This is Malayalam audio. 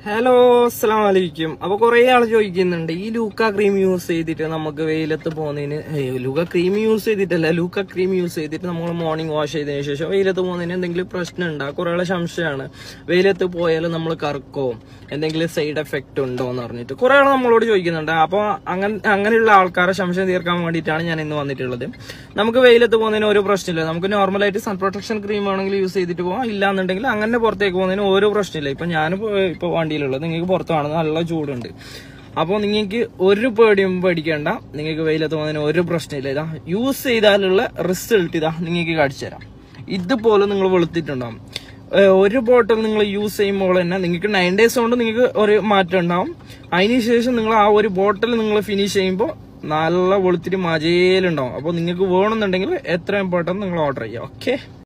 ഹലോ അസ്സാം വലൈക്കും അപ്പൊ കുറെ ആൾ ചോദിക്കുന്നുണ്ട് ഈ ലൂക്ക ക്രീം യൂസ് ചെയ്തിട്ട് നമുക്ക് വെയിലത്ത് പോകുന്നതിന് ഏയ് ലൂക്ക ക്രീം യൂസ് ചെയ്തിട്ടല്ല ലൂക്ക ക്രീം യൂസ് ചെയ്തിട്ട് നമ്മൾ മോർണിംഗ് വാഷ് ചെയ്തതിന് ശേഷം വെയിലത്ത് പോകുന്നതിന് എന്തെങ്കിലും പ്രശ്നം ഉണ്ടോ കുറെ ആളെ സംശയമാണ് വെയിലത്ത് പോയാൽ നമ്മൾ കറക്കോ എന്തെങ്കിലും സൈഡ് എഫക്റ്റ് ഉണ്ടോ എന്ന് പറഞ്ഞിട്ട് കുറെ ആൾ നമ്മളോട് ചോദിക്കുന്നുണ്ട് അപ്പൊ അങ്ങനെ അങ്ങനെയുള്ള ആൾക്കാരെ സംശയം തീർക്കാൻ വേണ്ടിയിട്ടാണ് ഞാൻ ഇന്ന് വന്നിട്ടുള്ളത് നമുക്ക് വെയിലത്ത് പോകുന്നതിന് ഒരു പ്രശ്നമില്ല നമുക്ക് നോർമലായിട്ട് സൺ പ്രൊട്ടക്ഷൻ ക്രീം ആണെങ്കിൽ യൂസ് ചെയ്തിട്ട് പോകാം ഇല്ലാന്നുണ്ടെങ്കിൽ അങ്ങനെ പുറത്തേക്ക് പോകുന്നതിന് ഒരു പ്രശ്നമില്ല ഇപ്പൊ ഞാൻ ഇപ്പൊ വണ്ടിയിലുള്ളത് നിങ്ങൾക്ക് പുറത്ത് കാണുന്നത് നല്ല ചൂടുണ്ട് അപ്പോൾ നിങ്ങൾക്ക് ഒരു പേടിയും പേടിക്കേണ്ട നിങ്ങൾക്ക് വെയിലത്ത് പോകുന്നതിന് ഒരു പ്രശ്നമില്ല ഇതാ യൂസ് ചെയ്താലുള്ള റിസൾട്ട് ഇതാ നിങ്ങൾക്ക് കാണിച്ചു തരാം ഇതുപോലെ നിങ്ങൾ വെളുത്തിട്ടുണ്ടാവും ഏഹ് ഒരു ബോട്ടിൽ നിങ്ങൾ യൂസ് ചെയ്യുമ്പോൾ തന്നെ നിങ്ങൾക്ക് നയൻ ഡേയ്സ് കൊണ്ട് നിങ്ങൾക്ക് ഒരു മാറ്റം ഉണ്ടാവും അതിനുശേഷം നിങ്ങൾ ആ ഒരു ബോട്ടിൽ നിങ്ങൾ ഫിനിഷ് ചെയ്യുമ്പോൾ നല്ല വെളുത്തിട്ട് മജയിലുണ്ടാവും അപ്പോൾ നിങ്ങൾക്ക് വേണമെന്നുണ്ടെങ്കിൽ എത്രയും പെട്ടെന്ന് നിങ്ങൾ ഓർഡർ ചെയ്യാം ഓക്കെ